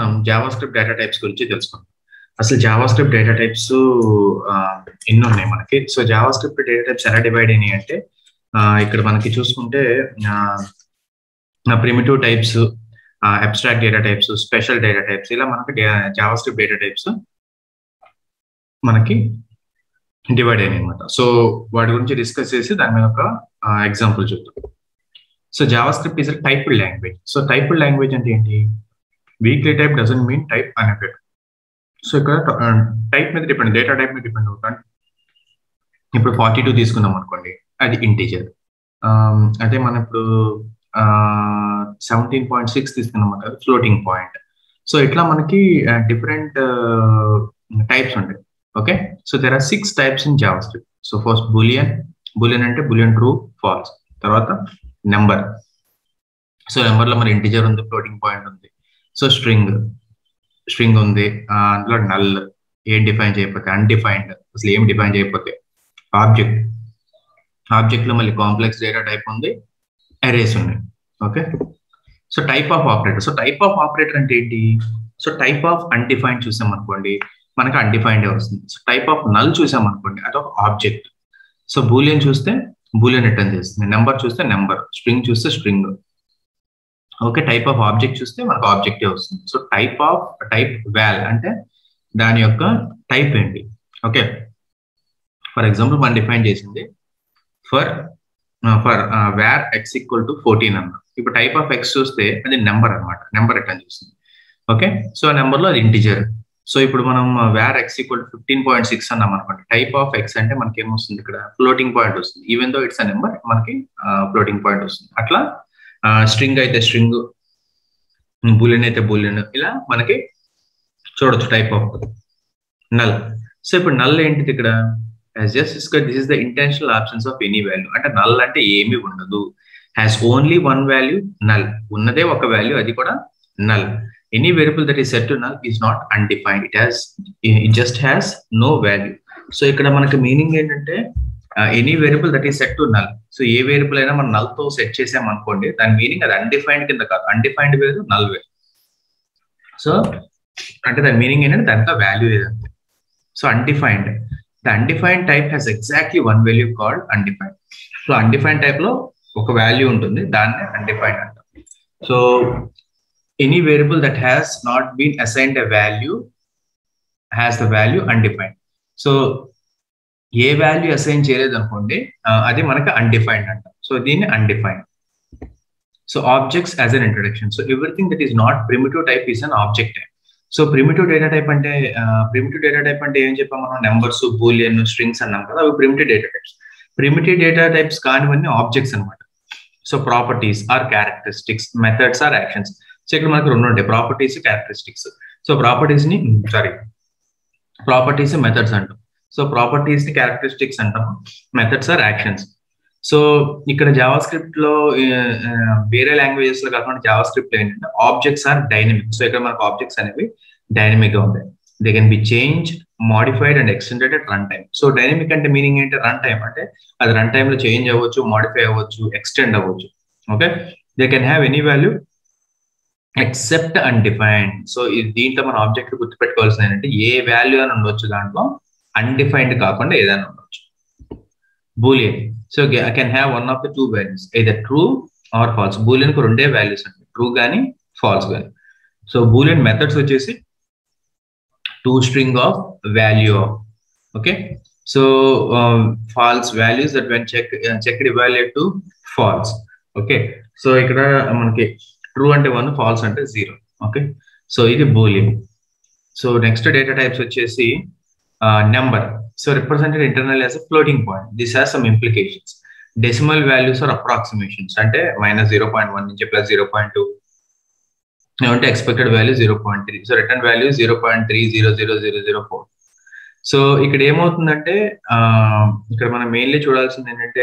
మనం Java JavaScript data types గురించి తెలుసుకుందాం అసలు జావా స్క్రిప్ట్ డేటా టైప్స్ ఎన్ని ఉన్నాయి మనకి so JavaScript data types ఎలా డివైడ్ అయినాయి అంటే ఇక్కడ మనకి చూసుకుంటే primitive types abstract data types special data types ఇలా మనకి జావా స్క్రిప్ట్ డేటా టైప్స్ మనకి డివైడ్ అయినాయి అనమాట సో వాటి గురించి డిస్కస్ చేసి దాని మీద ఒక ఎగ్జాంపుల్ చూద్దాం so JavaScript is typed language so typed language అంటే ఏంటి weakly type doesn't mean type అనేది సో ఇక్కడ టైప్ మీద డిపెండ్ డేటా టైప్ మీద డిపెండ్ అవుతాను ఇప్పుడు ఫార్టీ టూ తీసుకున్నాం అనుకోండి అది ఇంటీజర్ అదే మనం ఇప్పుడు సెవెంటీన్ పాయింట్ సిక్స్ తీసుకున్నాం అంటే ఫ్లోటింగ్ పాయింట్ సో ఇట్లా మనకి డిఫరెంట్ టైప్స్ ఉంటాయి okay so there are six types in JavaScript so first boolean boolean అంటే బులియన్ ట్రూ ఫాల్స్ తర్వాత నెంబర్ సో నెంబర్ లో మన ఇంటిజర్ ఉంది ఫ్లోటింగ్ పాయింట్ ఉంది సో స్ట్రింగ్ స్ట్రింగ్ ఉంది అందులో నల్ ఏం డిఫైన్ చేయకపోతే అన్డిఫైన్డ్ అసలు ఏం డిఫైన్ చేయకపోతే ఆబ్జెక్ట్ ఆబ్జెక్ట్ లో మళ్ళీ కాంప్లెక్స్ డేటా టైప్ ఉంది అరేస్ ఉన్నాయి okay so type of operator so type of operator అంటే ఏంటి సో టైప్ ఆఫ్ అన్డిఫైన్డ్ చూసాం అనుకోండి మనకి అన్డిఫైన్డ్ వస్తుంది సో టైప్ ఆఫ్ నల్ చూసాం అనుకోండి అది ఒక ఆబ్జెక్ట్ సో బూలియన్ చూస్తే బూలియన్ రిటర్న్ చేస్తుంది నెంబర్ చూస్తే నెంబర్ స్ట్రింగ్ చూస్తే string okay type of object చూస్తే మనకు ఆబ్జెక్టే వస్తుంది so type of type val అంటే దాని యొక్క టైప్ ఏంటి ఓకే ఫర్ ఎగ్జాంపుల్ మనం డిఫైన్ చేసింది for for var X equal to fourteen అన్న ఇప్పుడు టైప్ ఆఫ్ ఎక్స్ చూస్తే అది నెంబర్ అనమాట నెంబర్ రిటర్న్ చేస్తుంది ఓకే సో ఆ నెంబర్లో అది ఇంటిజర్ సో ఇప్పుడు మనం wear X equal to fifteen point six అన్నాం అనుకోండి టైప్ ఆఫ్ ఎక్స్ అంటే మనకి ఏమొస్తుంది ఇక్కడ ఫ్లోటింగ్ పాయింట్ వస్తుంది even though it's a number మనకి ఫ్లోటింగ్ పాయింట్ వస్తుంది అట్లా స్ట్రింగ్ అయితే స్ట్రింగ్ బులియన్ అయితే బులియన్ ఇలా మనకి చూడొచ్చు టైప్ ఆఫ్ నల్ సో ఇప్పుడు నల్ ఏంటిది ఇక్కడ just this is the intentional absence of any value అంటే నల్ అంటే ఏమి ఉండదు has only one value null ఉన్నదే ఒక వాల్యూ అది కూడా null any variable that is set to null is not undefined it has it just has no value so ఇక్కడ మనకి మీనింగ్ ఏంటంటే any variable that is set to null so ఏ variable అయినా మనం నల్ తో set చేసాం అనుకోండి దాని మీనింగ్ అది అన్డిఫైన్డ్ కింద కాదు అన్డిఫైన్డ్ వేరు నల్ వేరు సో అంటే దాని మీనింగ్ ఏంటంటే దాంట్లో వాల్యూ లేదంటే so undefined the undefined type has exactly one value called undefined so undefined type లో ఒక వాల్యూ ఉంటుంది దాన్ని అన్డిఫైన్డ్ అంటాం so any variable that has not been assigned a value has the value undefined so ఏ value assign చేయలేదు అనుకోండి అది మనకి అన్డిఫైన్డ్ అంట సో దీన్ని undefined so objects as an introduction so everything that is not primitive type is an object type so primitive data type అంటే primitive data type అంటే ఏం చెప్పాం మనం నెంబర్స్ బూలియన్ స్ట్రింగ్స్ అన్నాం కదా అవి primitive data types primitive data types కానివన్నీ objects అనమాట so properties or characteristics methods or actions so ఇక్కడ మనకు రెండు ఉంటాయి ప్రాపర్టీస్ క్యారెక్టరిస్టిక్స్ సో ప్రాపర్టీస్ ని సారీ ప్రాపర్టీస్ మెథడ్స్ అంటాం సో ప్రాపర్టీస్ ని క్యారెక్టరిస్టిక్స్ అంటాం మెథడ్స్ ఆర్ యాక్షన్స్ సో ఇక్కడ జావా స్క్రిప్ట్ లో వేరే లాంగ్వేజెస్ లో కాకుండా జావా స్క్రిప్ట్ లో ఏంటంటే ఆబ్జెక్ట్స్ ఆర్ డైనమిక్ సో ఇక్కడ మనకు ఆబ్జెక్ట్స్ అనేవి డైనమిక్ గా ఉంటాయి they can be change modified and extended at run time so dynamic అంటే మీనింగ్ ఏంటి రన్ టైం అంటే అది రన్ టైమ్ లో చేంజ్ అవ్వచ్చు మాడిఫై అవ్వచ్చు ఎక్స్టెండ్ అవ్వచ్చు okay they can have any value except undefined so ఇది దీంట్లో మన ఆబ్జెక్ట్ గుర్తుపెట్టుకోవాల్సింది ఏంటంటే ఏ వాల్యూ అని ఉండొచ్చు దాంట్లో అన్డిఫైన్డ్ కాకుండా ఏదైనా ఉండొచ్చు boolean so I can have one of the two values either true or false boolean కు రెండే వాల్యూస్ అండి ట్రూ కానీ ఫాల్స్ కానీ సో బూలియన్ మెథడ్స్ వచ్చేసి to string of value of okay so false values that when check check evaluate to false okay so ఇక్కడ మనకి true అంటే one false అంటే జీరో ఓకే సో ఇది boolean so next data types వచ్చేసి number so represented internal as floating point this has some implications decimal values are approximations అంటే minus zero point one నుంచి plus zero point two అంటే expected value zero point three so return value zero point three zero zero zero zero four so ఇక్కడ ఏమవుతుందంటే ఇక్కడ మనం mainly చూడాల్సింది ఏంటంటే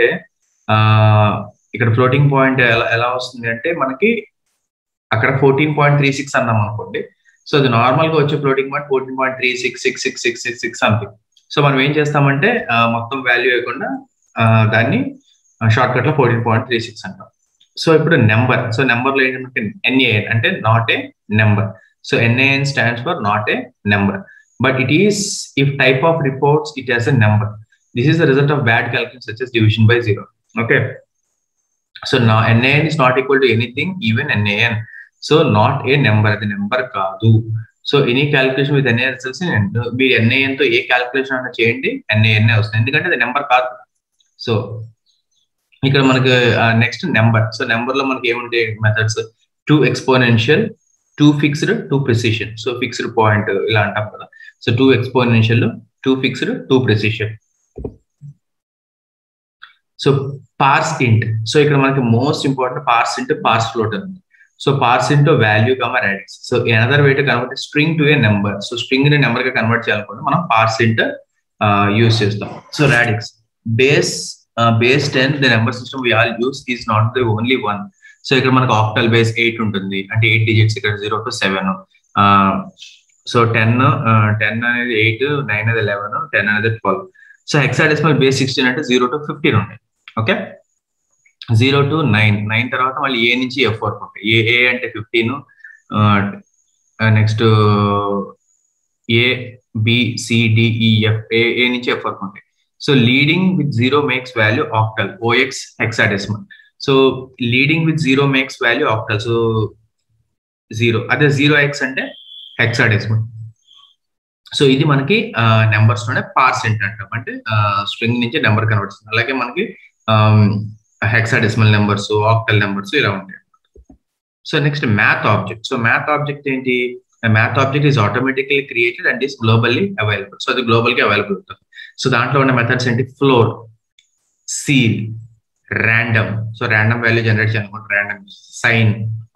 ఇక్కడ ఫ్లోటింగ్ పాయింట్ ఎలా ఎలా వస్తుంది అంటే మనకి అక్కడ ఫోర్టీన్ పాయింట్ త్రీ సిక్స్ అన్నాం అనుకోండి సో అది నార్మల్ గా వచ్చే floating point fourteen point three six six six six six six something so మనం ఏం చేస్తామంటే మొత్తం వాల్యూ వేయకుండా దాన్ని షార్ట్ కట్ లో ఫోర్టీన్ పాయింట్ త్రీ సిక్స్ అంటాం సో ఇప్పుడు నెంబర్ సో నెంబర్ లో ఏంటంటే ఎన్ఏ అంటే not a number so NaN stands for not a number but it is if type of reports it has a number this is the result of bad calculation such division by zero okay so నా NaN is not equal to anything even NaN so not a number అది number కాదు so any calculation with NA results మీరు NaN తో ఏ calculation అయినా చేయండి NaN వస్తుంది ఎందుకంటే అది నెంబర్ కాదు సో ఇక్కడ మనకి నెక్స్ట్ నెంబర్ సో నెంబర్ లో మనకి ఏముంటాయి methods to exponential to fixed to precision so fixed point ఇలా అంటాం కదా so to exponential to fixed to precision so parse int so ఇక్కడ మనకి most important parse int parse float ఉంది so parse int value comma radix so another way to convert string to a number so string ని number గా convert చేయాలనుకుంటే మనం parse int use చేస్తాం so radix base base ten the number system we all use is not the only one so ఇక్కడ మనకు octal base eight ఉంటుంది అంటే eight digits ఇక్కడ zero to seven so ten ten అనేది eight nine అనేది eleven ten అనేది twelve so hexadecimal base sixteen అంటే zero to fifteen ఉంటాయి okay zero to nine nine తర్వాత మళ్ళీ ఏ నుంచి ఎఫ్ వరకు ఉంటాయి ఏ ఏ అంటే fifteen next A BCDEF A A నుంచి ఎఫ్ వరకు ఉంటాయి so leading with zero makes value octal OX hexadecimal so leading with zero makes value octal so zero అదే జీరో ఎక్స్ అంటే హెక్సాడెసిమల్ సో ఇది మనకి numbers లోనే పార్సెంట్ అంటాం అంటే స్ట్రింగ్ నుంచి నెంబర్ కన్వర్ట్ అలాగే మనకి హెక్సాడెసిమల్ నెంబర్స్ ఆక్టల్ నెంబర్స్ ఇలా ఉంటాయి so next math object so math object ఏంటి math object is automatically created and is globally available so అది గ్లోబల్ కి అవైలబుల్ ఉంటుంది సో దాంట్లో ఉన్న మెథడ్స్ ఏంటి floor ceil random so random value generate చేయాలనుకుంటే random sine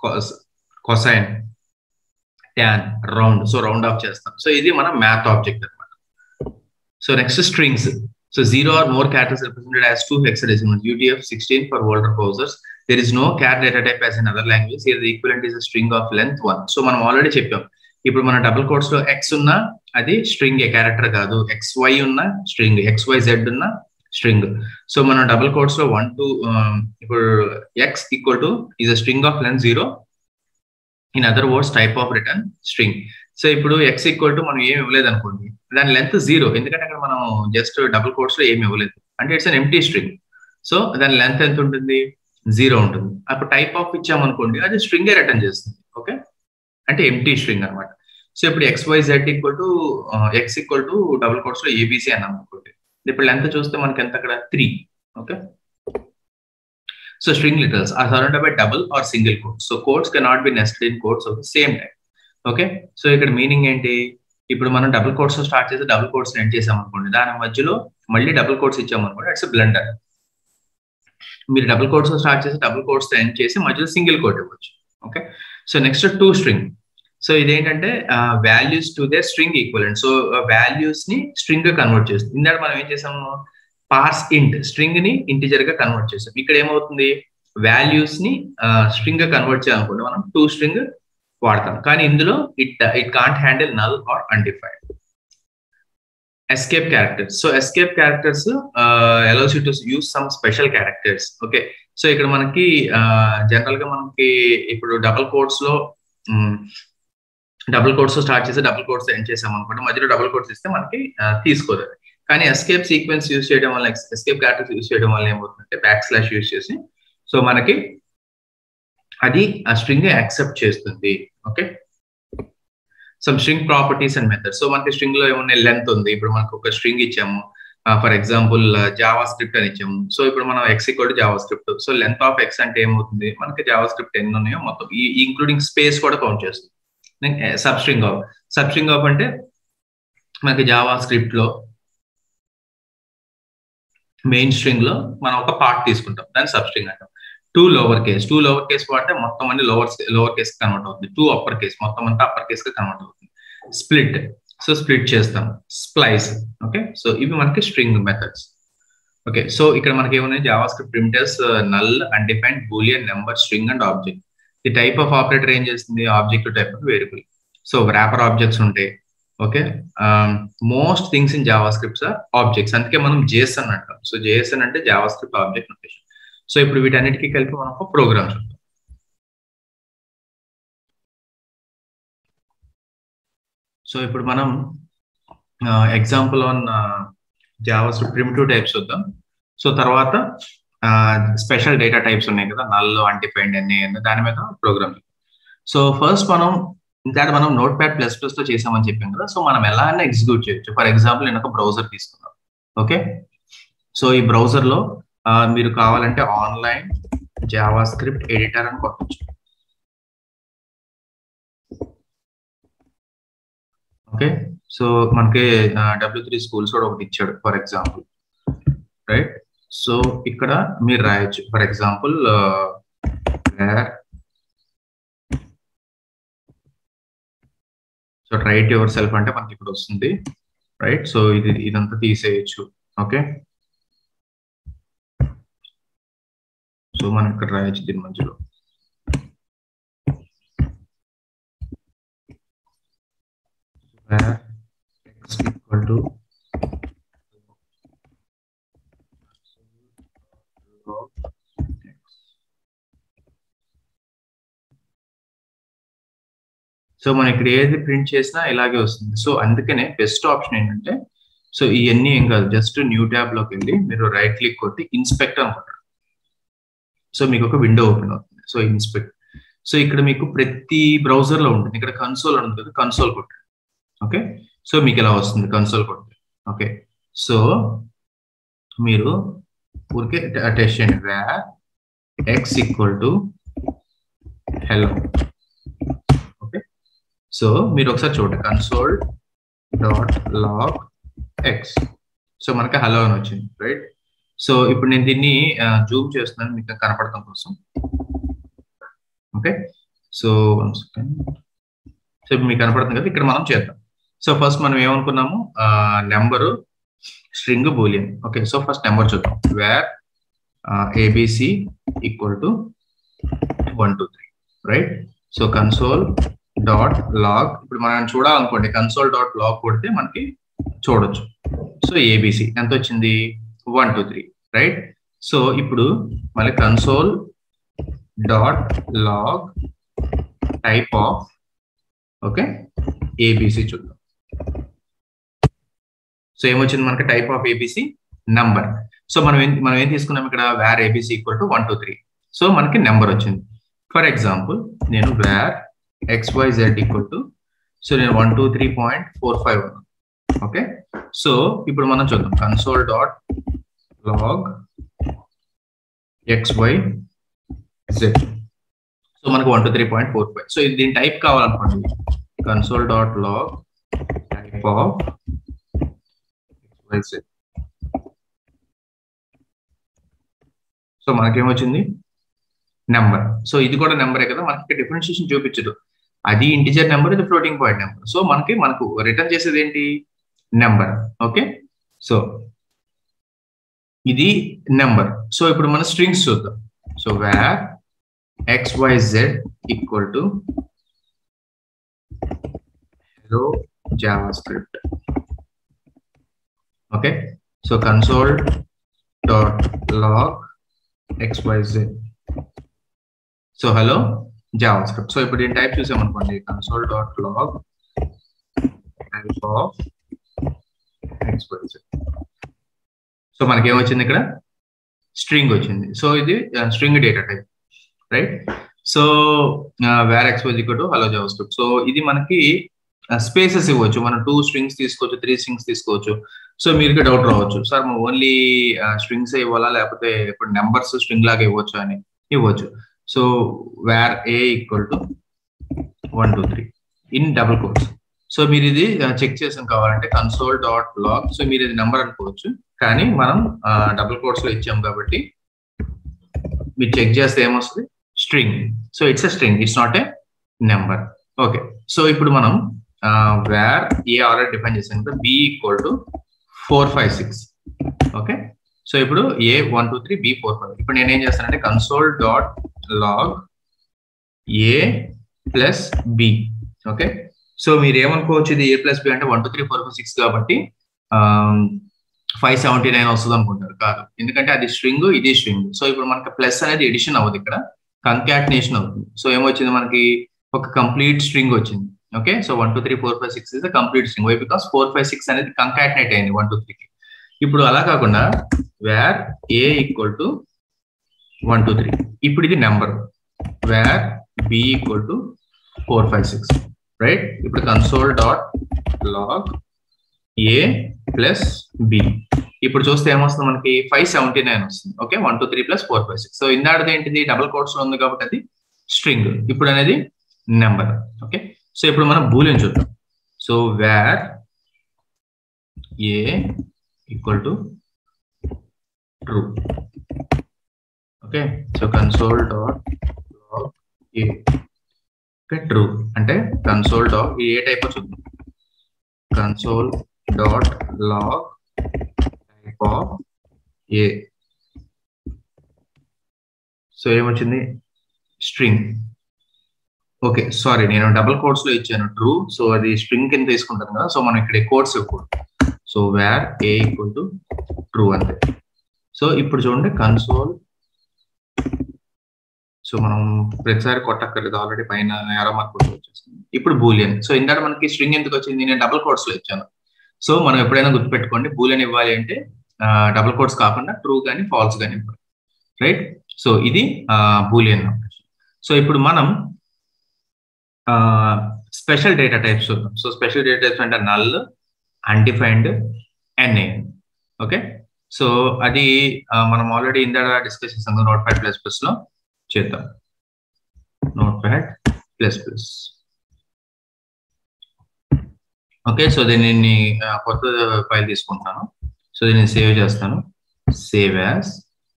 cosine tan round so round off చేస్తాం so ఇది మన మ్యాథ్ ఆబ్జెక్ట్ అనమాట so next strings so zero or more characters represented as two hexadecimal UTF 16 for older browsers. There is no char data type as in other languages. Here the equivalent is a string of length one. So మనం already చెప్పాం ఇప్పుడు మన double quotes లో X ఉన్న అది string ఏ character కాదు X Y ఉన్న స్ట్రింగ్ ఎక్స్ వై జెడ్ ఉన్న స్ట్రింగ్ సో మనం డబుల్ కోడ్స్ లో వన్ టు ఇప్పుడు X equal to is a string of length zero in other words type of return string so ఇప్పుడు X equal to మనం ఏమి ఇవ్వలేదు అనుకోండి దాని లెంత్ జీరో ఎందుకంటే అక్కడ మనం జస్ట్ డబుల్ కోడ్స్ లో ఏమి ఇవ్వలేదు అంటే it's an empty string so దాని లెంత్ ఎంత ఉంటుంది జీరో ఉంటుంది అప్పుడు టైప్ ఆఫ్ ఇచ్చామనుకోండి అది స్ట్రింగే రిటర్న్ చేస్తుంది ఓకే అంటే ఎంటీ స్ట్రింగ్ అనమాట సో ఇప్పుడు X Y Z equal to X equal to double quotes లో ఏబీసీ అన్నాం అనుకోండి ఇప్పుడు లెంత్ చూస్తే మనకి ఎంత అక్కడ three okay so string literals are surrounded by double or single quote so quotes cannot be nested in quotes of the same time okay so ఇక్కడ మీనింగ్ ఏంటి ఇప్పుడు మనం డబుల్ కోడ్స్ స్టార్ట్ చేసి డబుల్ కోడ్స్ ఎండ్ చేసాం అనుకోండి దాని మధ్యలో మళ్ళీ డబుల్ కోడ్స్ ఇచ్చామనుకోండి ఇట్స్ బ్లెండర్ మీరు డబుల్ కోడ్స్ స్టార్ట్ చేసి డబుల్ కోడ్స్ ఎండ్ చేసి మధ్యలో సింగిల్ కోడ్ ఇవ్వచ్చు okay so next to string so ఇదేంటంటే values to their string equivalent so values ని స్ట్రింగ్ గా కన్వర్ట్ చేస్తుంది ఇందాక మనం ఏం చేసాము పార్స్ ఇంట్ స్ట్రింగ్ ని ఇంటిజర్ గా కన్వర్ట్ చేస్తాం ఇక్కడ ఏమవుతుంది వాల్యూస్ ని స్ట్రింగ్ గా కన్వర్ట్ చేయాలనుకుంటే మనం టూ స్ట్రింగ్ వాడతాం కానీ ఇందులో it it can't handle null or undefined escape characters so escape characters allows you to use some special characters okay so ఇక్కడ మనకి జనరల్ గా మనకి ఇప్పుడు డబుల్ కోడ్స్ లో డబుల్ కోడ్స్ స్టార్ట్ చేసి డబుల్ కోడ్స్ ఎండ్ చేసాం అనుకుంటే మధ్యలో డబుల్ కోడ్స్ ఇస్తే మనకి తీసుకోదు కానీ ఎస్కేప్ సీక్వెన్స్ యూస్ చేయడం వల్ల ఎస్కేప్ క్యారెక్టర్స్ యూస్ చేయడం వల్ల ఏమవుతుందంటే బ్యాక్ స్లాష్ యూస్ చేసి సో మనకి అది ఆ స్ట్రింగ్ యాక్సెప్ట్ చేస్తుంది okay some string properties and methods so మనకి స్ట్రింగ్ లో ఏమన్నా లెంత్ ఉంది ఇప్పుడు మనకు ఒక స్ట్రింగ్ ఇచ్చాము ఫర్ ఎగ్జాంపుల్ జావా స్క్రిప్ట్ అని ఇచ్చాము సో ఇప్పుడు మనం X equal JavaScript so length of X అంటే ఏమవుతుంది మనకి జావా స్క్రిప్ట్ ఎన్ని ఉన్నాయో మొత్తం ఈ ఇంక్లూడింగ్ స్పేస్ కూడా కౌంట్ చేస్తుంది substring of substring of అంటే మనకి జావా స్క్రిప్ట్ లో మెయిన్ స్ట్రింగ్ లో మనం ఒక పార్ట్ తీసుకుంటాం దాన్ని సబ్ స్ట్రింగ్ అంటాం to lower case to lower case వాడితే మొత్తం అన్ని లోవర్ లోవర్ కేస్ కన్వర్ట్ అవుతుంది టూ అప్పర్ కేస్ మొత్తం అంతా అప్పర్ కేస్ గా కన్వర్ట్ అవుతుంది స్ప్లిట్ సో స్ప్లిట్ చేస్తాం స్ప్లైస్ ఓకే సో ఇవి మనకి స్ట్రింగ్ మెథడ్స్ ఓకే సో ఇక్కడ మనకి ఏమున్నాయి JavaScript primitives null undefined boolean number string and object ఈ టైప్ ఆఫ్ ఆపరేటర్ ఏం చేస్తుంది object type of variable so wrapper objects ఉంటాయి okay most things in JavaScripts are objects అందుకే మనం JSON అంటాం సో జేఎస్ఎన్ అంటే JavaScript object notation so ఇప్పుడు వీటన్నిటికీ కలిపి మనం ఒక ప్రోగ్రామ్ చూద్దాం సో ఇప్పుడు మనం example on Java primitive types చూద్దాం సో తర్వాత స్పెషల్ డేటా టైప్స్ ఉన్నాయి కదా నల్ అంటిఫైండ్ అన్ని దాని మీద ప్రోగ్రామింగ్ సో ఫస్ట్ మనం ఇంకా మనం నోట్ ప్యాడ్ ప్లస్ ప్లస్ తో చేసామని చెప్పాం కదా సో మనం ఎలా అయినా ఎగ్జిక్యూట్ చేయొచ్చు ఫర్ ఎగ్జాంపుల్ నేను ఒక బ్రౌజర్ తీసుకున్నాను ఓకే సో ఈ బ్రౌజర్ లో మీరు కావాలంటే ఆన్లైన్ జావా స్క్రిప్ట్ ఎడిటర్ అని కొట్టచ్చు ఓకే సో మనకి డబ్ల్యూ త్రీ స్కూల్స్ కూడా ఒకటి ఇచ్చాడు ఫర్ ఎగ్జాంపుల్ రైట్ సో ఇక్కడ మీరు రాయొచ్చు for example so write yourself అంటే మనకి ఇక్కడ వస్తుంది రైట్ సో ఇది ఇదంతా తీసేయచ్చు ఓకే సో మనం ఇక్కడ రాయొచ్చు దీని మధ్యలో where x equal to so మనం ఇక్కడ ఏది ప్రింట్ చేసినా ఇలాగే వస్తుంది సో అందుకనే బెస్ట్ ఆప్షన్ ఏంటంటే సో ఇవన్నీ ఏం కాదు జస్ట్ న్యూ ట్యాబ్ లోకి వెళ్ళి మీరు రైట్ క్లిక్ కొట్టి ఇన్స్పెక్ట్ అనుకుంటారు సో మీకు ఒక విండో ఓపెన్ అవుతుంది సో ఇన్స్పెక్ట్ సో ఇక్కడ మీకు ప్రతి బ్రౌజర్ లో ఉంటుంది ఇక్కడ కన్సోల్ ఉంటుంది కదా కన్సోల్ కొట్టండి ఓకే సో మీకు ఇలా వస్తుంది కన్సోల్ కొట్టి ఓకే సో మీరు ఊరికే టెస్ట్ చేయండి where X equal to hello okay so మీరు ఒకసారి చూడండి console dot log X so మనకి హలో అని వచ్చింది రైట్ సో ఇప్పుడు నేను దీన్ని జూమ్ చేస్తున్నాను మీకు కనపడటం కోసం okay so one second so ఇప్పుడు మీకు కనపడుతుంది కదా ఇక్కడ మనం చేద్దాం సో ఫస్ట్ మనం ఏమనుకున్నాము number string boolean okay so first number చూద్దాం where ABC equal to one two three right so console dot log ఇప్పుడు మనం చూడాలనుకోండి కన్సోల్ డాట్ లాగ్ కొడితే మనకి చూడొచ్చు సో ఏబిసి ఎంత వచ్చింది one two three right so ఇప్పుడు మళ్ళీ console dot log type of okay ABC చూద్దాం సో ఏమొచ్చింది మనకి type of ABC number so మనం ఏం మనం ఏం తీసుకున్నాం ఇక్కడ where ABC equal to one two three so మనకి నెంబర్ వచ్చింది ఫర్ ఎగ్జాంపుల్ నేను where X Y Z equal to so నేను one two three point four five ఉన్నాను ఓకే సో ఇప్పుడు మనం చూద్దాం console dot log X Y Z so మనకు one two three point four five so ఇది దీని type కావాలనుకోండి console dot log type of X Y Z so మనకేమొచ్చింది number so ఇది కూడా నెంబరే కదా మనకి డిఫరెన్షియేషన్ చూపించదు అది ఇంటిజర్ నెంబర్ ఇది ఫ్లోటింగ్ పాయింట్ నెంబర్ సో మనకి మనకు రిటర్న్ చేసేది ఏంటి నెంబర్ ఓకే సో ఇది నెంబర్ సో ఇప్పుడు మన స్ట్రింగ్స్ చూద్దాం so where X Y Z equal to hello JavaScript okay so console dot log X Y Z so hello JavaScript so ఇప్పుడు దీని టైప్ చూసామనుకోండి console dot log type of X Y Z so మనకి ఏమొచ్చింది ఇక్కడ string వచ్చింది so ఇది string data type right so where X Y to hello JavaScript so ఇది మనకి స్పేసెస్ ఇవ్వచ్చు మనం టూ స్ట్రింగ్స్ తీసుకోవచ్చు త్రీ స్ట్రింగ్స్ తీసుకోవచ్చు సో మీకు డౌట్ రావచ్చు సార్ ఓన్లీ స్ట్రింగ్స్ ఇవ్వాలా లేకపోతే ఇప్పుడు నెంబర్స్ స్ట్రింగ్ లాగా ఇవ్వచ్చు అని ఇవ్వచ్చు so wear A equal to one two three in double quotes so మీరు ఇది చెక్ చేసాం కావాలంటే కన్సోల్ డాట్ లాగ్ సో మీరు ఇది నెంబర్ అనుకోవచ్చు కానీ మనం డబుల్ కోర్స్ లో ఇచ్చాం కాబట్టి మీరు చెక్ చేస్తే ఏమొస్తుంది string so it's a string it's not a number okay so ఇప్పుడు మనం వేర్ ఏ ఆల్రెడీ డిఫైన్ చేసాం కదా b equal to four five six okay so ఇప్పుడు a one two three b four five ఇప్పుడు నేను ఏం చేస్తానంటే console dot log a plus b okay so మీరు ఏమనుకోవచ్చు ఇది ఏ ప్లస్ బి అంటే one two three four five six కాబట్టి ఫైవ్ సెవెంటీ నైన్ వస్తుంది అనుకుంటారు కాదు ఎందుకంటే అది స్ట్రింగ్ ఇది స్ట్రింగ్ సో ఇప్పుడు మనకి ప్లస్ అనేది ఎడిషన్ అవ్వదు ఇక్కడ కంకాటినేషన్ అవుతుంది సో ఏమొచ్చింది మనకి ఒక కంప్లీట్ స్ట్రింగ్ వచ్చింది okay so one two three four five six is the complete string why because four five six అనేది కంకాటినేట్ అయింది వన్ టూ త్రీకి ఇప్పుడు అలా కాకుండా var A equal to one two three ఇప్పుడు ఇది number var b equal to four five six right ఇప్పుడు console dot log a plus b ఇప్పుడు చూస్తే ఏమొస్తుంది మనకి ఫైవ్ సెవెంటీ నైన్ వస్తుంది okay one two three plus four five six so ఇందాడది ఏంటిది డబుల్ కోట్స్ లో ఉంది కాబట్టి అది స్ట్రింగ్ ఇప్పుడు అనేది నెంబర్ ఓకే సో ఇప్పుడు మనం బూలియన్ చూద్దాం so wear A equal to true okay so console dot log a okay true అంటే కన్సోల్ డాట్ ఏ టైప్ చూద్దాం console dot log type of a so ఏమొచ్చింది స్ట్రింగ్ ఓకే సారీ నేను double quotes లో ఇచ్చాను true so అది string కింద తీసుకుంటాను కదా సో మనం ఇక్కడ కోడ్స్ ఇవ్వకూడదు so wear A equal to true అంతే సో ఇప్పుడు చూడండి కన్సోల్ సో మనం ప్రతిసారి కొట్టక్కర్లేదు ఆల్రెడీ పైన ఎరా మార్క్ వచ్చేసింది ఇప్పుడు బూలియన్ సో ఇందాక మనకి స్ట్రింగ్ ఎందుకు వచ్చింది నేను డబుల్ కోడ్స్ లో ఇచ్చాను సో మనం ఎప్పుడైనా గుర్తుపెట్టుకోండి బూలియన్ ఇవ్వాలి అంటే డబుల్ కోడ్స్ కాకుండా ట్రూ కానీ ఫాల్స్ కానీ ఇవ్వాలి రైట్ సో ఇది బూలియన్ సో ఇప్పుడు మనం స్పెషల్ డేటా టైప్స్ చూద్దాం సో స్పెషల్ డేటా టైప్స్ అంటే null undefined NA okay so అది మనం ఆల్రెడీ ఇందాక డిస్కస్ చేసాం నోట్ ప్యాడ్ ప్లస్ ప్లస్ లో చేద్దాం note pad plus plus okay so దీన్ని కొత్త ఫైల్ తీసుకుంటాను సో దీన్ని సేవ్ చేస్తాను save as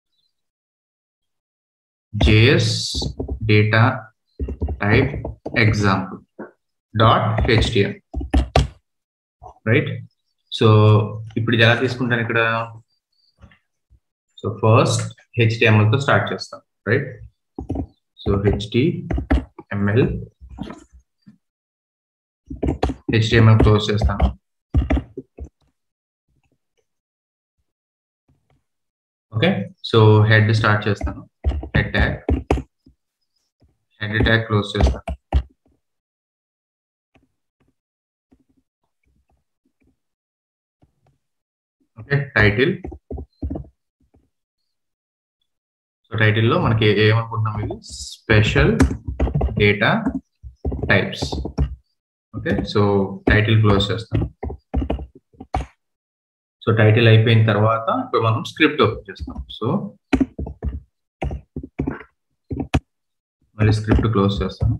JS data type example dot HTM right so ఇప్పుడు ఇది ఎలా తీసుకుంటాను ఇక్కడ సో ఫస్ట్ హెచ్టిఎంఎల్ తో స్టార్ట్ చేస్తాం right so HTML HTML close చేస్తాను ఓకే సో హెడ్ స్టార్ట్ చేస్తాను head tag head tag close చేస్తాను ఓకే టైటిల్ సో టైటిల్లో మనకి ఏమనుకుంటున్నాం ఇది special data types okay so title close చేస్తాం సో టైటిల్ అయిపోయిన తర్వాత ఇప్పుడు మనం స్క్రిప్ట్ ఓపెన్ చేస్తాం సో మళ్ళీ స్క్రిప్ట్ క్లోజ్ చేస్తాను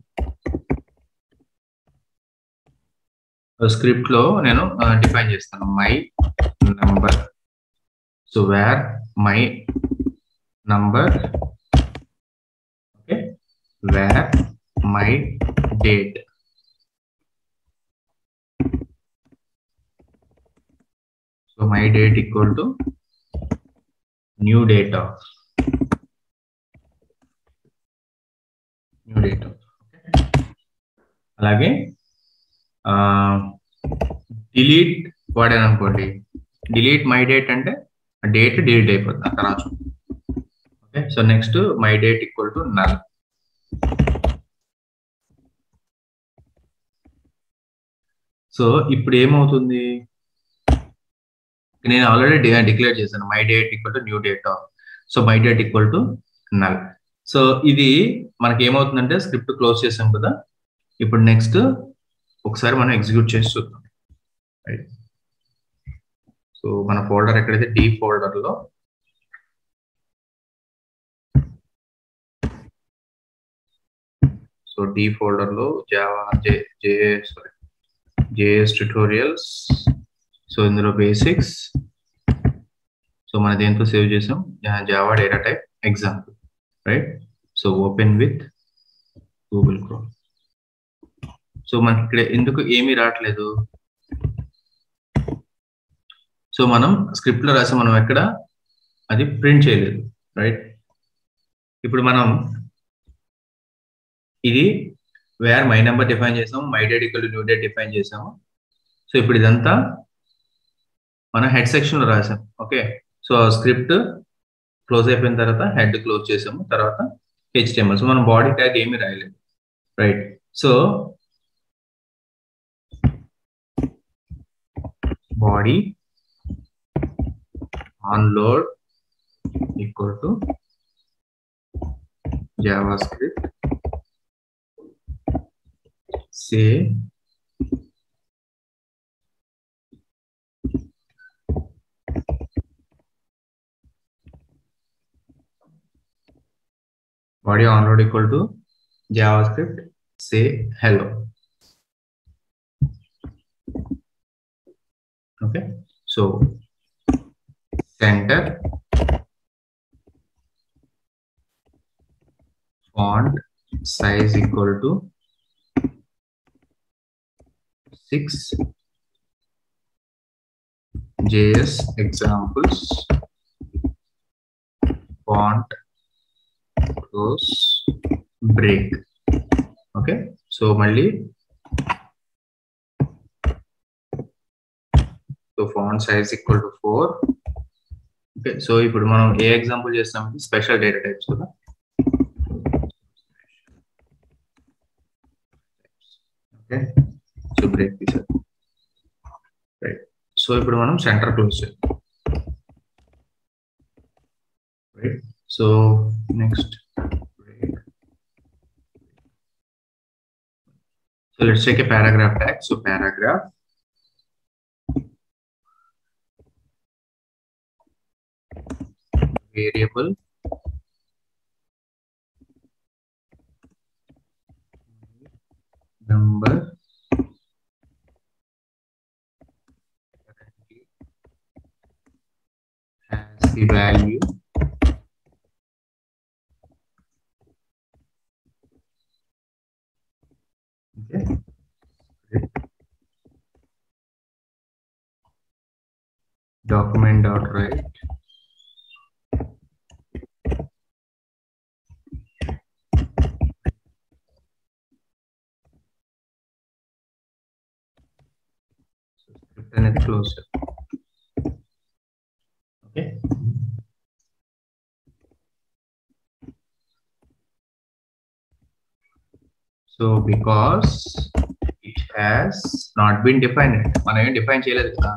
స్క్రిప్ట్ లో నేను డిఫైన్ చేస్తాను my number so var my number okay var my date so my date equal to new date of new date of అలాగే డిలీట్ వాడాను అనుకోండి డిలీట్ మై డేట్ అంటే డేట్ డిలీట్ అయిపోతుంది అక్కడ రాసు okay so next my date equal to null so ఇప్పుడు ఏమవుతుంది నేను ఆల్రెడీ డిక్లేర్ చేశాను my date equal to new date of so my date equal to null so ఇది మనకి ఏమవుతుందంటే స్క్రిప్ట్ క్లోజ్ చేసాం కదా ఇప్పుడు నెక్స్ట్ ఒకసారి మనం ఎగ్జిక్యూట్ చేసి చూద్దాం రైట్ సో మన ఫోల్డర్ ఎక్కడైతే డి ఫోల్డర్ లో సో డి ఫోల్డర్ లో Java J J sorry JS tutorials so ఇందులో బేసిక్స్ సో మన దేంతో సేవ్ చేసాం Java data type example right so open with Google Chrome so మనకి ఇక్కడ ఎందుకు ఏమీ రావట్లేదు సో మనం స్క్రిప్ట్ లో రాసి మనం ఎక్కడ అది ప్రింట్ చేయలేదు రైట్ ఇప్పుడు మనం ఇది వేర్ మై నెంబర్ డిఫైన్ చేసాము my date equal new date define చేసాము సో ఇప్పుడు ఇదంతా మనం హెడ్ సెక్షన్ లో రాసాం ఓకే సో స్క్రిప్ట్ క్లోజ్ అయిపోయిన తర్వాత హెడ్ క్లోజ్ చేసాము తర్వాత హెచ్టిఎంఎల్ సో మనం బాడీ ట్యాగ్ ఏమీ రాయలేదు right so body onload equal to javascript say body onload equal to javascript say hello okay so center font size equal to 6 js examples font close break okay so మళ్ళీ so font size equal to four okay so ఇప్పుడు మనం a example చేస్తామంటే special data types కదా okay so break తీసారు right so ఇప్పుడు మనం center close చేద్దాం right so next break so let's take a paragraph tag so paragraph variable number has the value okay document dot write script అనేది close okay so because it has not been defined మనం ఏం define చేయలేదు కదా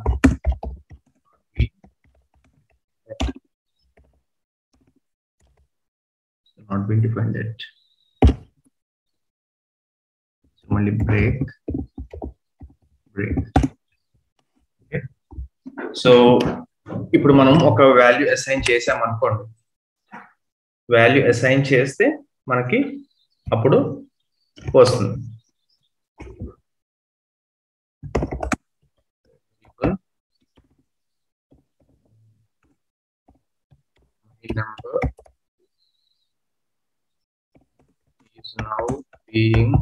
not been defined yet మళ్ళీ break break so ఇప్పుడు మనం ఒక value assign చేసాం అనుకోండి వాల్యూ అసైన్ చేస్తే మనకి అప్పుడు వస్తుంది number is now being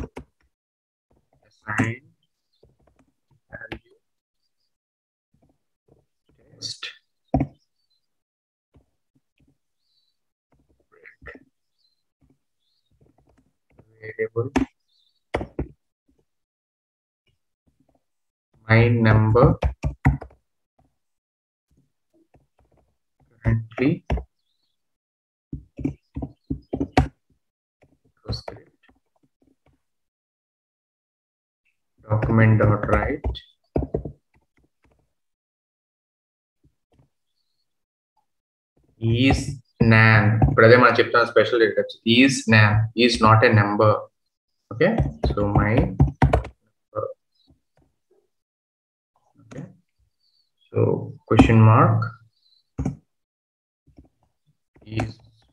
assigned value text break variable my number currently script document dot write is NaN ఇప్పుడు అదే మనం చెప్తాం special data is NaN is not a number okay so my okay so question mark is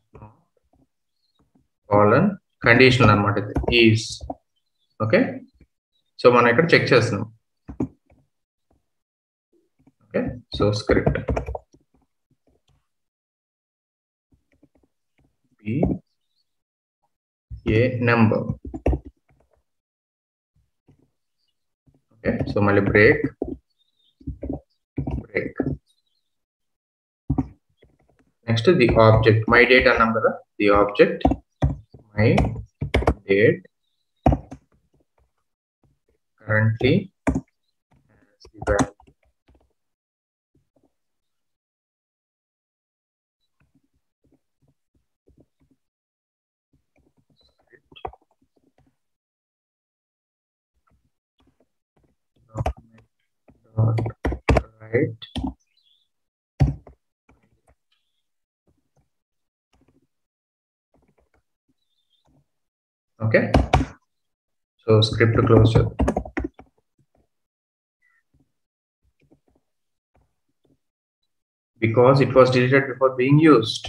colon conditional అనమాట ఇది is okay so మనం ఇక్కడ check చేస్తున్నాం okay so script be a number. Okay, so mali break, break. Next the object, my data number, the object, my date, currently has the value. document dot right okay so script close చేద్దాం. because it was deleted before being used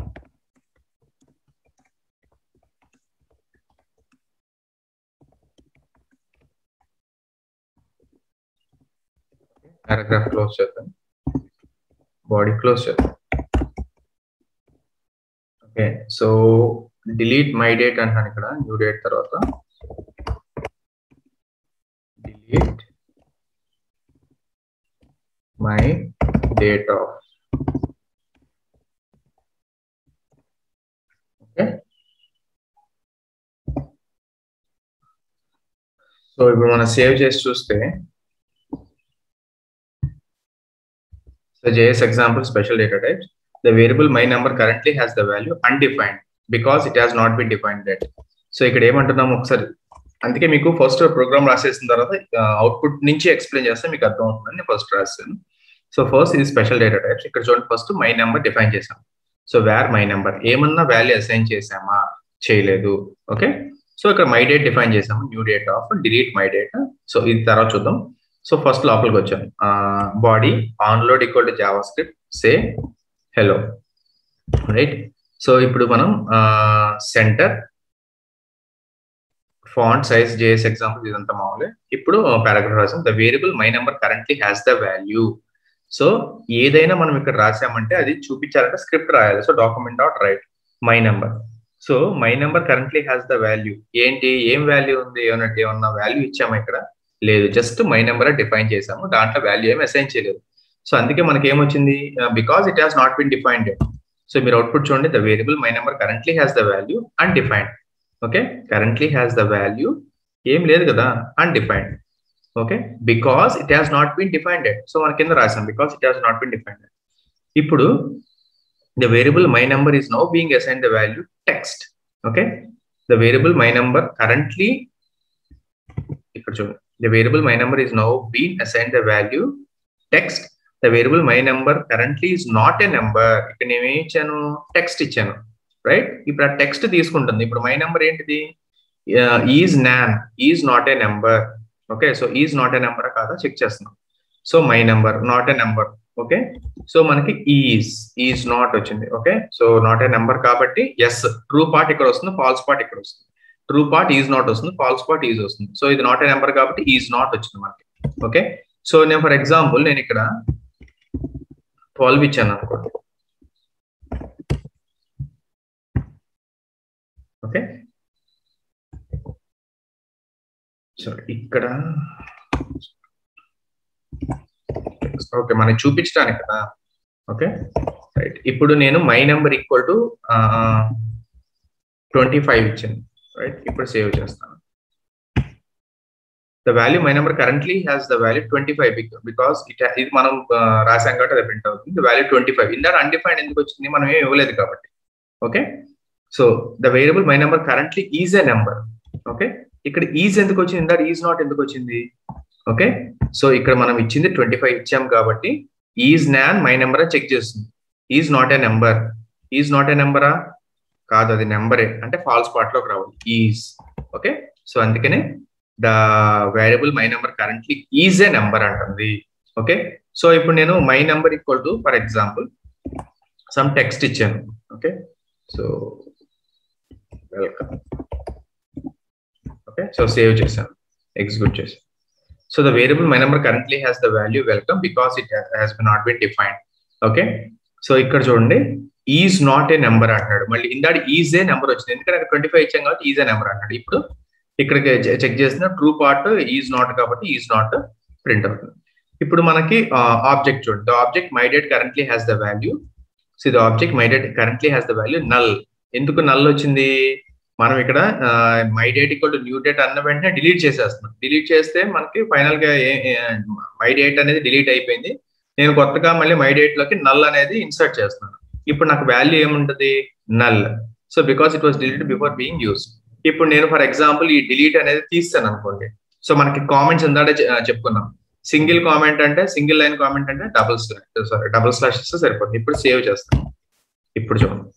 paragraph close చేద్దాం body close చేద్దాం okay so delete my date అంటాను ఇక్కడ new date తర్వాత delete my date of okay so ఇప్పుడు మనం save చేసి చూస్తే So JS example special data types. The variable my number currently has the value undefined because it has not been defined yet. So ఇక్కడ ఏమంటున్నాము ఒకసారి అందుకే మీకు ఫస్ట్ ప్రోగ్రామ్ రాసేసిన తర్వాత అవుట్పుట్ నుంచి ఎక్స్ప్లెయిన్ చేస్తే మీకు అర్థం అవుతుందని నేను ఫస్ట్ రాస్తాను సో ఫస్ట్ ఇది స్పెషల్ డేటా టైప్స్ ఇక్కడ చూడండి ఫస్ట్ మై నెంబర్ డిఫైన్ చేసాం సో వేర్ మై నెంబర్ ఏమన్నా వాల్యూ అసైన్ చేసామా చేయలేదు ఓకే సో ఇక్కడ మై డేట్ డిఫైన్ చేసాము new date of delete my date so ఇది తర్వాత చూద్దాం సో ఫస్ట్ లోపలికి వచ్చాను body onload equal to JavaScript say hello right so ఇప్పుడు మనం center font size JS example ఇదంతా మామూలే ఇప్పుడు పారాగ్రాఫ్ రాసాం the variable my number currently has the value so ఏదైనా మనం ఇక్కడ రాసామంటే అది చూపించాలంటే స్క్రిప్ట్ రాయాలి so document dot write my number so my number currently has the value ఏంటి ఏం వాల్యూ ఉంది ఏమన్నా ఏమన్నా వాల్యూ ఇచ్చామా ఇక్కడ లేదు జస్ట్ మై నెంబర్ డిఫైన్ చేసాము దాంట్లో వాల్యూ ఏమి అసైన్ చేయలేదు సో అందుకే మనకి ఏమొచ్చింది because it has not been defined so మీరు అవుట్పుట్ చూడండి the variable my number currently has the value undefined okay currently has the value ఏం లేదు కదా undefined okay because it has not been defined so మన కింద రాసాం because it has not been defined ఇప్పుడు the variable my number is now being assign the value text okay the variable my number currently ఇక్కడ చూడండి the variable my number is now being assigned the value text the variable my number currently is not a number ఇక్కడ నేను ఏం ఇచ్చాను text ఇచ్చాను right ఇప్పుడు ఆ text తీసుకుంటుంది ఇప్పుడు మై నెంబర్ ఏంటిది is NaN is not a number okay so is not a number కాదా చెక్ చేస్తున్నాం so my number not a number okay so మనకి ఈజ్ ఈజ్ నాట్ వచ్చింది okay so not a number కాబట్టి yes true part ఇక్కడ వస్తుంది false part ఇక్కడ వస్తుంది true part is not వస్తుంది ఫాల్స్ పార్ట్ ఈజ్ వస్తుంది సో ఇది నాట్ ఏ నెంబర్ కాబట్టి ఈజ్ నాట్ వచ్చింది మనకి ఓకే సో నేను ఫర్ ఎగ్జాంపుల్ నేను ఇక్కడ ట్వెల్వ్ ఇచ్చాను అనుకోండి ఓకే సో ఇక్కడ ఓకే మనకి చూపించడానికి కదా ఓకే రైట్ ఇప్పుడు నేను my number equal to twenty five ఇచ్చాను రైట్ ఇప్పుడు సేవ్ చేస్తాను the value my number currently has the value twenty five because it ఇది మనం రాసాం కాబట్టి అది ప్రింట్ అవుతుంది ద వాల్యూ ట్వంటీ ఫైవ్ ఇందా అన్డిఫైన్డ్ ఎందుకు వచ్చింది మనం ఏం ఇవ్వలేదు కాబట్టి okay so the variable my number currently is a number okay ఇక్కడ ఈజ్ ఎందుకు వచ్చింది ఇందా ఈజ్ నాట్ ఎందుకు వచ్చింది ఓకే సో ఇక్కడ మనం ఇచ్చింది ట్వంటీ ఫైవ్ ఇచ్చాం కాబట్టి is NaN my number check చేస్తుంది is not a number is not a నెంబరా కాదు అది నెంబరే అంటే ఫాల్స్ పార్ట్ లోకి రావాలి ఈజ్ ఓకే సో అందుకనే the variable my number currently is a number అంటుంది ఓకే సో ఇప్పుడు నేను my number equal to for example some text ఇచ్చాను okay so welcome okay so save చేశాను ఎగ్జిక్యూట్ చేశాను so the variable my number currently has the value welcome because it has b not been defined okay so ఇక్కడ చూడండి is not a number అంటున్నాడు మళ్ళీ ఇందాడు is a number వచ్చింది ఎందుకంటే అక్కడ twenty five ఇచ్చాం కాబట్టి ఈజ్ ఏ నెంబర్ అంటాడు ఇప్పుడు ఇక్కడికి చెక్ చేసిన ట్రూ పార్ట్ ఈజ్ నాట్ కాబట్టి ఈజ్ నాట్ ప్రింట్ అవుతుంది ఇప్పుడు మనకి ఆబ్జెక్ట్ చూడండి the object my date currently has the value so the object my date currently has the value null ఎందుకు నల్ వచ్చింది మనం ఇక్కడ my date equal to new date అన్న వెంటనే డిలీట్ చేసేస్తున్నాం డిలీట్ చేస్తే మనకి ఫైనల్ గా మై డేట్ అనేది డిలీట్ అయిపోయింది నేను కొత్తగా మళ్ళీ మై డేట్ లోకి నల్ అనేది ఇన్సర్ట్ చేస్తున్నాను ఇప్పుడు నాకు వాల్యూ ఏముంటది null so because it was delete before being use ఇప్పుడు నేను ఫర్ ఎగ్జాంపుల్ ఈ డిలీట్ అనేది తీస్తాను అనుకోండి సో మనకి కామెంట్స్ ఇందాడే చెప్పుకున్నాం సింగిల్ కామెంట్ అంటే సింగిల్ లైన్ కామెంట్ అంటే డబుల్ సారీ డబుల్ స్లాష్ ఇస్తే సరిపోతుంది ఇప్పుడు సేవ్ చేస్తాం ఇప్పుడు చూడండి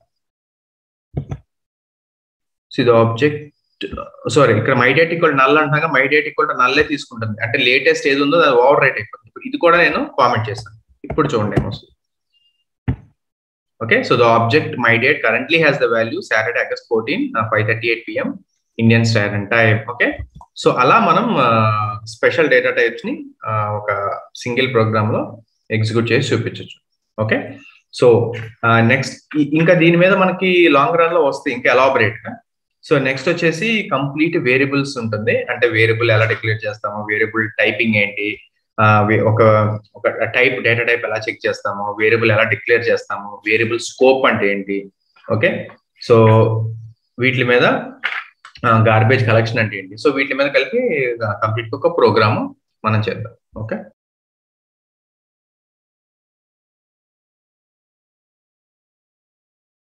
ఇది ఆబ్జెక్ట్ సారీ ఇక్కడ మైడేట్ ఈక్వల్ నల్ అంటాగా మైడేట్ ఈక్వల్ నల్లే తీసుకుంటుంది అంటే లేటెస్ట్ ఏది ఉందో అది ఓవర్ రైట్ అయిపోతుంది ఇప్పుడు ఇది కూడా నేను కామెంట్ చేస్తాను ఇప్పుడు చూడండి ఏమొస్తుంది okay so the object my date currently has the value Saturday August fourteen five thirty eight PM Indian standard time okay so అలా మనం స్పెషల్ డేటా టైప్స్ ని ఒక సింగిల్ ప్రోగ్రామ్ లో ఎగ్జిక్యూట్ చేసి చూపించవచ్చు ఓకే సో నెక్స్ట్ ఇంకా దీని మీద మనకి లాంగ్ రన్ లో వస్తాయి ఇంకా ఎలాబరేట్ గా సో నెక్స్ట్ వచ్చేసి కంప్లీట్ వేరియబుల్స్ ఉంటుంది అంటే వేరియబుల్ ఎలా డిక్లేర్ చేస్తాము వేరియబుల్ టైపింగ్ ఏంటి ఒక ఒక టైప్ డేటా టైప్ ఎలా చెక్ చేస్తాము వేరియబుల్ ఎలా డిక్లేర్ చేస్తాము వేరియబుల్ స్కోప్ అంటే ఏంటి ఓకే సో వీటి మీద గార్బేజ్ కలెక్షన్ అంటే ఏంటి సో వీటి మీద కలిపి కంప్లీట్ ఒక ప్రోగ్రామ్ మనం చేద్దాం ఓకే